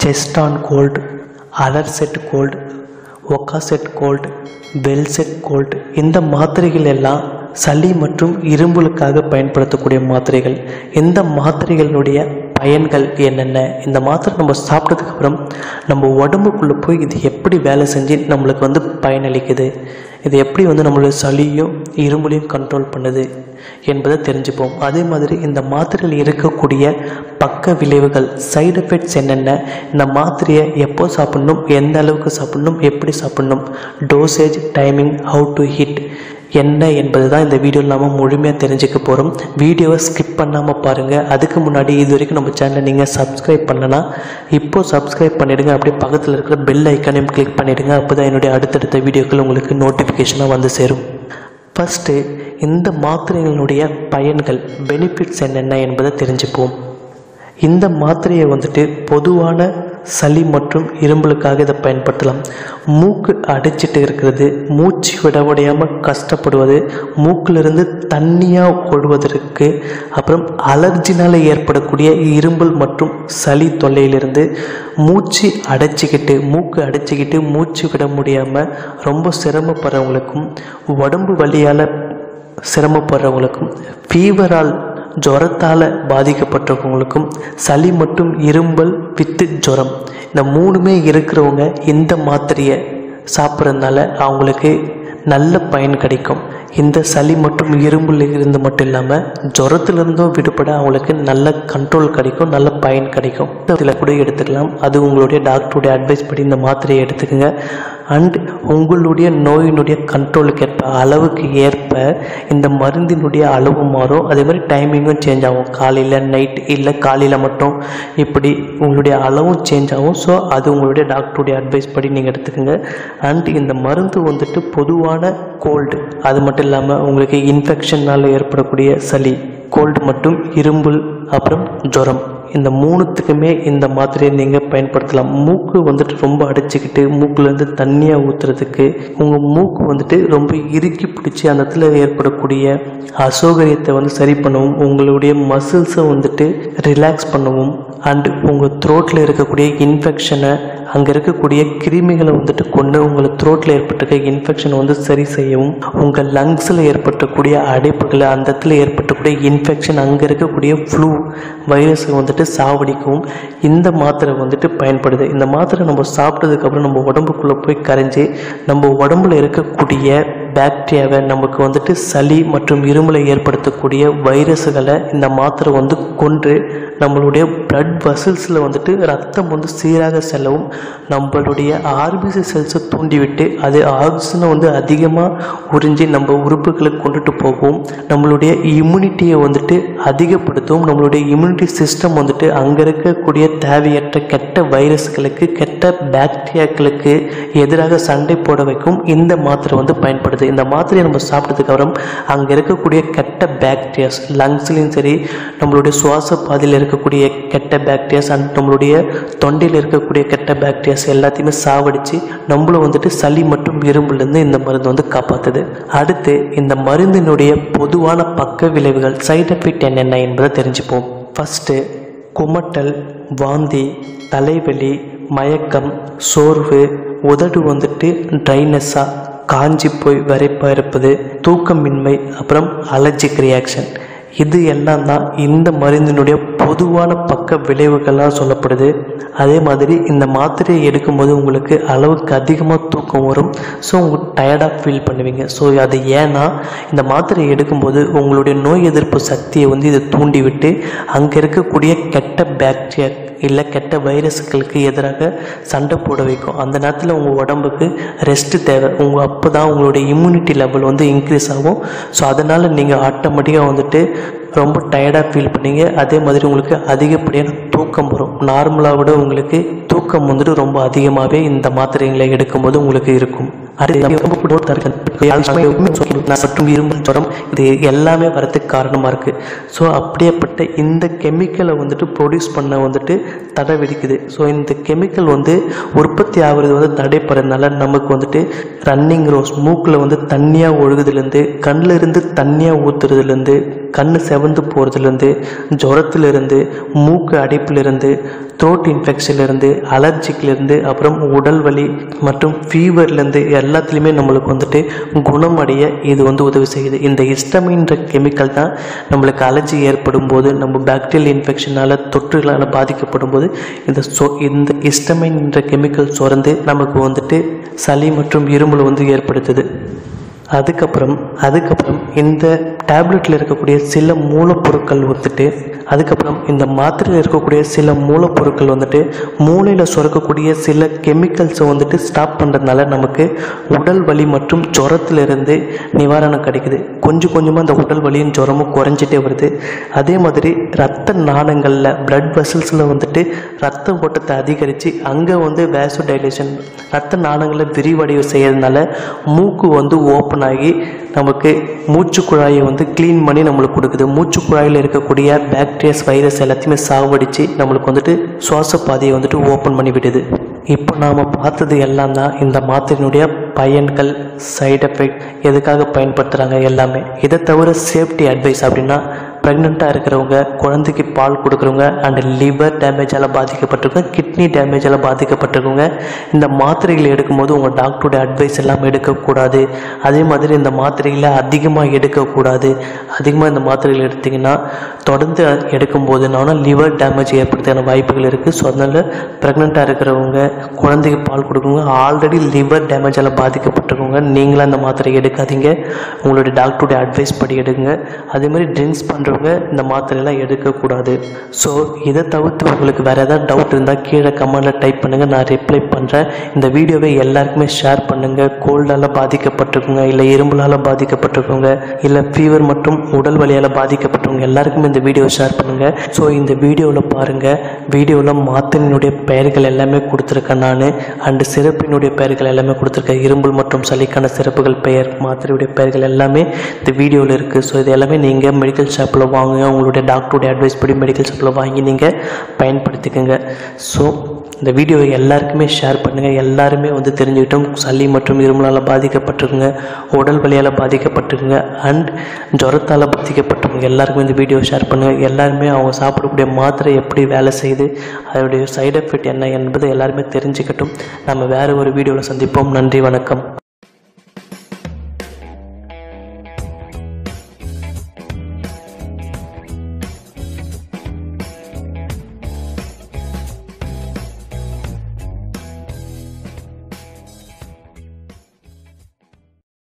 டெஸ்டான் cold அலர்செட் cold ஒக்காசெட் cold வெல்செட் கோல்டு இந்த மாத்திரைகள் எல்லாம் சளி மற்றும் இரும்பலுக்காக பயன்படுத்தக்கூடிய மாத்திரைகள் இந்த மாத்திரைகளினுடைய பயன்கள் என்னென்ன இந்த மாத்திரை நம்ம சாப்பிட்டதுக்கு அப்புறம் நம்ம உடம்புக்குள்ளே போய் இது எப்படி வேலை செஞ்சு நம்மளுக்கு வந்து பயனளிக்குது இது எப்படி வந்து நம்மளுடைய சளியும் இரும்பலையும் கண்ட்ரோல் பண்ணுது என்பதை தெரிஞ்சுப்போம் அதே மாதிரி இந்த மாத்திரையில் இருக்கக்கூடிய பக்க விளைவுகள் சைடு எஃபெக்ட்ஸ் என்னென்ன இந்த மாத்திரையை எப்போ சாப்பிடணும் எந்த அளவுக்கு சாப்பிடணும் எப்படி சாப்பிடணும் dosage timing how to hit என்ன என்பது தான் இந்த வீடியோவில் நாம் முழுமையாக தெரிஞ்சுக்க போகிறோம் வீடியோவை ஸ்கிப் பண்ணாமல் பாருங்கள் அதுக்கு முன்னாடி இது வரைக்கும் நம்ம சேனலை நீங்கள் சப்ஸ்கிரைப் பண்ணலன்னா இப்போது சப்ஸ்கிரைப் பண்ணிவிடுங்க அப்படியே பக்கத்தில் இருக்கிற பெல் ஐக்கானையும் கிளிக் பண்ணிவிடுங்க அப்போ தான் என்னுடைய அடுத்தடுத்த வீடியோக்கள் உங்களுக்கு நோட்டிஃபிகேஷனாக வந்து சேரும் ஃபஸ்ட்டு இந்த மாத்திரைகளுடைய பயன்கள் பெனிஃபிட்ஸ் என்னென்ன என்பதை தெரிஞ்சுப்போம் இந்த மாத்திரையை வந்துட்டு பொதுவான சளி மற்றும் இரும்பலுக்காக இதை பயன்படுத்தலாம் மூக்கு அடைச்சிட்டு இருக்கிறது மூச்சு விட முடியாமல் கஷ்டப்படுவது மூக்கிலிருந்து தண்ணியாக ஓடுவதற்கு அப்புறம் அலர்ஜினால் ஏற்படக்கூடிய இரும்பல் மற்றும் சளி தொல்லையிலிருந்து மூச்சு அடைச்சிக்கிட்டு மூக்கு அடைச்சிக்கிட்டு மூச்சு விட முடியாமல் ரொம்ப சிரமப்படுறவங்களுக்கும் உடம்பு வலியால் சிரமப்படுறவங்களுக்கும் ஃபீவரால் ஜுரத்தால் பாதிக்கப்பட்டவங்களுக்கும் சளி மற்றும் இரும்பல் வித்து ஜுரம் இந்த மூணுமே இருக்கிறவங்க இந்த மாத்திரையை சாப்பிட்றதுனால அவங்களுக்கு நல்ல பயன் கிடைக்கும் இந்த சளி மற்றும் இரும்புல இருந்து மட்டும் இல்லாமல் ஜுரத்துலேருந்தும் விடுபட அவங்களுக்கு நல்ல கண்ட்ரோல் கிடைக்கும் நல்ல பயன் கிடைக்கும் இதில் கூட எடுத்துக்கலாம் அது உங்களுடைய டாக்டருடைய அட்வைஸ் படி இந்த மாத்திரையை எடுத்துக்கோங்க அண்ட் உங்களுடைய நோயினுடைய கண்ட்ரோலுக்கு ஏற்ப அளவுக்கு ஏற்ப இந்த மருந்தினுடைய அளவு மாறும் அதே மாதிரி டைமிங்கும் சேஞ்ச் ஆகும் காலையில் நைட் இல்லை காலையில் மட்டும் இப்படி உங்களுடைய அளவும் சேஞ்ச் ஆகும் ஸோ அது உங்களுடைய டாக்டருடைய அட்வைஸ் படி நீங்கள் எடுத்துக்கோங்க அண்ட் இந்த மருந்து வந்துட்டு பொதுவான கோல்டு அது மட்டும் இல்லாமல் உங்களுக்கு இன்ஃபெக்ஷனால் ஏற்படக்கூடிய சளி கோல்டு மற்றும் இரும்பல் அப்புறம் ஜுரம் இந்த மூணுத்துக்குமே இந்த மாத்திரையை நீங்கள் பயன்படுத்தலாம் மூக்கு வந்துட்டு ரொம்ப அடைச்சிக்கிட்டு மூக்குலேருந்து தண்ணியாக ஊற்றுறதுக்கு உங்கள் மூக்கு வந்துட்டு ரொம்ப இறுக்கி பிடிச்சி அந்த இடத்துல ஏற்படக்கூடிய அசௌகரியத்தை வந்து சரி பண்ணவும் உங்களுடைய மசில்ஸை வந்துட்டு ரிலாக்ஸ் பண்ணவும் அண்டு உங்கள் த்ரோட்டில் இருக்கக்கூடிய இன்ஃபெக்ஷனை அங்கே இருக்கக்கூடிய கிருமிகளை வந்துட்டு கொண்டு உங்கள் த்ரோட்டில் ஏற்பட்டிருக்க இன்ஃபெக்ஷனை வந்து சரி செய்யவும் உங்கள் லங்ஸில் ஏற்பட்டக்கூடிய அடைப்புகளை அந்த இடத்துல ஏற்பட்டக்கூடிய இன்ஃபெக்ஷன் அங்கே இருக்கக்கூடிய ஃப்ளூ வைரஸை வந்துட்டு சாவடிக்கவும் இந்த மாத்திரை வந்துட்டு பயன்படுது இந்த மாத்திரை நம்ம சாப்பிட்டதுக்கப்புறம் நம்ம உடம்புக்குள்ளே போய் கரைஞ்சி நம்ம உடம்புல இருக்கக்கூடிய பாக்டீரியாவை நமக்கு வந்துட்டு சளி மற்றும் இருமலை ஏற்படுத்தக்கூடிய வைரஸுகளை இந்த மாத்திரை வந்து கொன்று நம்மளுடைய பிளட் வசல்ஸில் வந்துட்டு ரத்தம் வந்து சீராக செல்லவும் நம்மளுடைய ஆர்பிசி செல்ஸை தூண்டிவிட்டு அது ஆக்சிஜனை வந்து அதிகமாக உறிஞ்சி நம்ம உறுப்புகளுக்கு கொண்டுட்டு போகவும் நம்மளுடைய இம்யூனிட்டியை வந்துட்டு அதிகப்படுத்தவும் நம்மளுடைய இம்யூனிட்டி சிஸ்டம் வந்துட்டு அங்கே இருக்கக்கூடிய தேவையற்ற கெட்ட வைரஸ்களுக்கு கெட்ட பாக்டீரியாக்களுக்கு எதிராக சண்டை போட வைக்கும் இந்த மாத்திரை வந்து பயன்படுது இந்த மாத்திரையை நம்ம சாப்பிட்டதுக்கு அப்புறம் அங்கே இருக்கக்கூடிய கெட்ட பாக்டீரியாஸ் லங்ஸ்லையும் சரி நம்மளுடைய சுவாச பாதையில் இருக்கக்கூடிய கெட்ட பாக்டீரியாஸ் அண்ட் நம்மளுடைய தொண்டையில் இருக்கக்கூடிய கெட்ட பாக்டீரியாஸ் எல்லாத்தையுமே சாவடித்து நம்மளும் வந்துட்டு சளி மற்றும் இரும்புலேருந்து இந்த மருந்து வந்து காப்பாற்றுது அடுத்து இந்த மருந்தினுடைய பொதுவான பக்க விளைவுகள் சைடு எஃபெக்ட் என்னென்ன என்பதை தெரிஞ்சுப்போம் ஃபஸ்ட்டு குமட்டல் வாந்தி தலைவலி மயக்கம் சோர்வு உதடு வந்துட்டு ட்ரைனஸாக காஞ்சி போய் வரைப்பாக இருப்பது தூக்கமின்மை அப்புறம் அலர்ஜிக் ரியாக்ஷன் இது எல்லாம் தான் இந்த மருந்தினுடைய பொதுவான பக்க விளைவுகளாக சொல்லப்படுது அதே மாதிரி இந்த மாத்திரையை எடுக்கும்போது உங்களுக்கு அளவுக்கு அதிகமாக தூக்கம் வரும் ஸோ உங்களுக்கு டயர்டாக ஃபீல் பண்ணுவீங்க ஸோ அது ஏன்னா இந்த மாத்திரையை எடுக்கும்போது உங்களுடைய நோய் எதிர்ப்பு சக்தியை வந்து இதை தூண்டிவிட்டு அங்கே இருக்கக்கூடிய கெட்ட பாக்டீரியா இல்லை கெட்ட வைரஸ்களுக்கு எதிராக சண்டை போட வைக்கும் அந்த நேரத்தில் உங்கள் உடம்புக்கு ரெஸ்ட்டு தேவை உங்கள் அப்போ தான் உங்களுடைய இம்யூனிட்டி லெவல் வந்து இன்க்ரீஸ் ஆகும் ஸோ அதனால் நீங்கள் ஆட்டோமேட்டிக்காக வந்துட்டு ரொம்ப டயர்டாக ஃபீல் பண்ணீங்க அதே மாதிரி உங்களுக்கு அதிகப்படியான தூக்கம் வரும் நார்மலாக விட உங்களுக்கு தூக்கம் வந்துட்டு ரொம்ப அதிகமாகவே இந்த மாத்திரைகளை எடுக்கும்போது உங்களுக்கு இருக்கும் மற்றும் இருமல் ஜுரம் இது எல்லாமே வரதுக்கு காரணமாக இருக்குது ஸோ அப்படியேப்பட்ட இந்த கெமிக்கலை வந்துட்டு ப்ரொடியூஸ் பண்ண வந்துட்டு தடை விதிக்குது ஸோ இந்த கெமிக்கல் வந்து உற்பத்தி ஆகுறது வந்து தடைப்படுறதுனால நமக்கு வந்துட்டு ரன்னிங் ரோஸ் மூக்கில் வந்து தண்ணியாக ஒழுகுதுலேருந்து கண்ணில் இருந்து தண்ணியாக ஊற்றுறதுலேருந்து கண் செவந்து போகிறதுலேருந்து ஜுரத்துலேருந்து மூக்கு அடைப்பிலிருந்து த்ரோட் இன்ஃபெக்ஷன்லேருந்து அலர்ஜிக்கிலேருந்து அப்புறம் உடல் வலி மற்றும் ஃபீவர்லேருந்து எல்லாத்துலேயுமே நம்மளுக்கு வந்துட்டு குணமடைய இது வந்து உதவி செய்யுது இந்த ஹிஸ்டமின்ற கெமிக்கல் தான் நம்மளுக்கு அலர்ஜி ஏற்படும் போது நம்ம பாக்டீரியல் இன்ஃபெக்ஷனால் தொற்றுகளால் பாதிக்கப்படும் போது இந்த சொ இந்த ஹிஸ்டமின்ற கெமிக்கல் சுரந்து நமக்கு வந்துட்டு சளி மற்றும் இருமல் வந்து ஏற்படுத்துது அதுக்கப்புறம் அதுக்கப்புறம் இந்த டேப்லெட்டில் இருக்கக்கூடிய சில மூலப்பொருட்கள் வந்துட்டு அதுக்கப்புறம் இந்த மாத்திரையில் இருக்கக்கூடிய சில மூலப்பொருட்கள் வந்துட்டு மூளையில் சுரக்கக்கூடிய சில கெமிக்கல்ஸை வந்துட்டு ஸ்டாப் பண்ணுறதுனால நமக்கு உடல் வலி மற்றும் ஜுரத்திலிருந்து நிவாரணம் கிடைக்குது கொஞ்சம் கொஞ்சமாக அந்த உடல் வலியும் ஜுரமும் குறைஞ்சிட்டே வருது அதே மாதிரி ரத்த நாளங்களில் பிளட் வெசல்ஸில் வந்துட்டு ரத்த ஓட்டத்தை அதிகரித்து அங்கே வந்து வேசோ டைலேஷன் ரத்த நாளங்களை விரிவடைய செய்யறதுனால மூக்கு வந்து ஓப்பன் ஆகி நமக்கு மூச்சு குழாயை வந்து க்ளீன் பண்ணி நம்மளுக்கு கொடுக்குது மூச்சு குழாயில் இருக்கக்கூடிய பாக்டீரியாஸ் வைரஸ் எல்லாத்தையுமே சாவடித்து நம்மளுக்கு வந்துட்டு சுவாச பாதையை வந்துட்டு ஓப்பன் பண்ணி விடுது இப்போ நாம் பார்த்தது எல்லாம் தான் இந்த மாத்திரையினுடைய பயன்கள் சைடு எஃபெக்ட் எதுக்காக பயன்படுத்துகிறாங்க எல்லாமே இதை தவிர சேஃப்டி அட்வைஸ் அப்படின்னா ப்ரெக்னெண்ட்டாக இருக்கிறவங்க குழந்தைக்கு பால் கொடுக்குறவங்க அண்ட் லிவர் டேமேஜால் பாதிக்கப்பட்டிருக்கவங்க கிட்னி டேமேஜால் பாதிக்கப்பட்டிருக்கவங்க இந்த மாத்திரைகளை எடுக்கும்போது உங்கள் டாக்டருடைய அட்வைஸ் எல்லாம் எடுக்கக்கூடாது அதே மாதிரி இந்த மாத்திரைகளை அதிகமாக எடுக்கக்கூடாது அதிகமாக இந்த மாத்திரைகள் எடுத்திங்கன்னா தொடர்ந்து எடுக்கும்போது நானும் லிவர் டேமேஜ் ஏற்படுத்தான வாய்ப்புகள் இருக்குது ஸோ அதனால் ப்ரெக்னெண்ட்டாக இருக்கிறவங்க குழந்தைக்கு பால் கொடுக்குறவங்க ஆல்ரெடி லிவர் டேமேஜால் பாதிக்கப்பட்டிருக்கவங்க நீங்களும் அந்த மாத்திரை எடுக்காதீங்க உங்களுடைய டாக்டருடைய அட்வைஸ் படி எடுங்க அதே மாதிரி ட்ரிங்க்ஸ் பண்ணுறவங்க இந்த மாத்திரையெல்லாம் எடுக்கக்கூடாது ஸோ இதை தவிர்த்து உங்களுக்கு வேறு ஏதாவது டவுட் இருந்தால் கீழே கமெண்டில் டைப் பண்ணுங்கள் நான் ரிப்ளை பண்ணுறேன் இந்த வீடியோவை எல்லாருக்குமே ஷேர் பண்ணுங்கள் கோல்டால் பாதிக்கப்பட்டிருக்குங்க இல்லை இரும்பலால் பாதிக்கப்பட்டிருக்கவங்க இல்லை ஃபீவர் மற்றும் உடல் வலியால் பாதிக்கப்பட்டவங்க எல்லாருக்குமே இந்த வீடியோவை ஷேர் பண்ணுங்கள் ஸோ இந்த வீடியோவில் பாருங்கள் வீடியோவில் மாத்திரையினுடைய பெயர்கள் எல்லாமே கொடுத்துருக்கேன் நான் அண்டு சிறப்பினுடைய பெயர்கள் எல்லாமே கொடுத்துருக்கேன் இரும்பல் மற்றும் சளிக்கான சிறப்புகள் பெயர் மாத்திரையுடைய பெயர்கள் எல்லாமே இந்த வீடியோவில் இருக்குது ஸோ இது எல்லாமே நீங்கள் மெடிக்கல் ஷாப்பில் வாங்குங்க உங்களுடைய டாக்டருடைய அட்வைஸ் படி மெடிக்கல் ஷாப்பில் வாங்கி நீங்கள் பயன்படுத்திக்கோங்க ஸோ இந்த வீடியோவை எல்லாருக்குமே ஷேர் பண்ணுங்கள் எல்லாருமே வந்து தெரிஞ்சுக்கிட்டோம் சளி மற்றும் இருமலால் பாதிக்கப்பட்டிருக்குங்க உடல் வலியால் பாதிக்கப்பட்டிருக்குங்க அண்ட் ஜுரத்தால் பாதிக்கப்பட்டிருக்குங்க எல்லாருக்குமே இந்த வீடியோ ஷேர் பண்ணுங்கள் எல்லாருமே அவங்க சாப்பிடக்கூடிய மாத்திரை எப்படி வேலை செய்யுது அதோடைய சைடு எஃபெக்ட் என்ன என்பதை எல்லாருமே தெரிஞ்சுக்கட்டும் நம்ம வேறு ஒரு வீடியோவில் சந்திப்போம் நன்றி வணக்கம்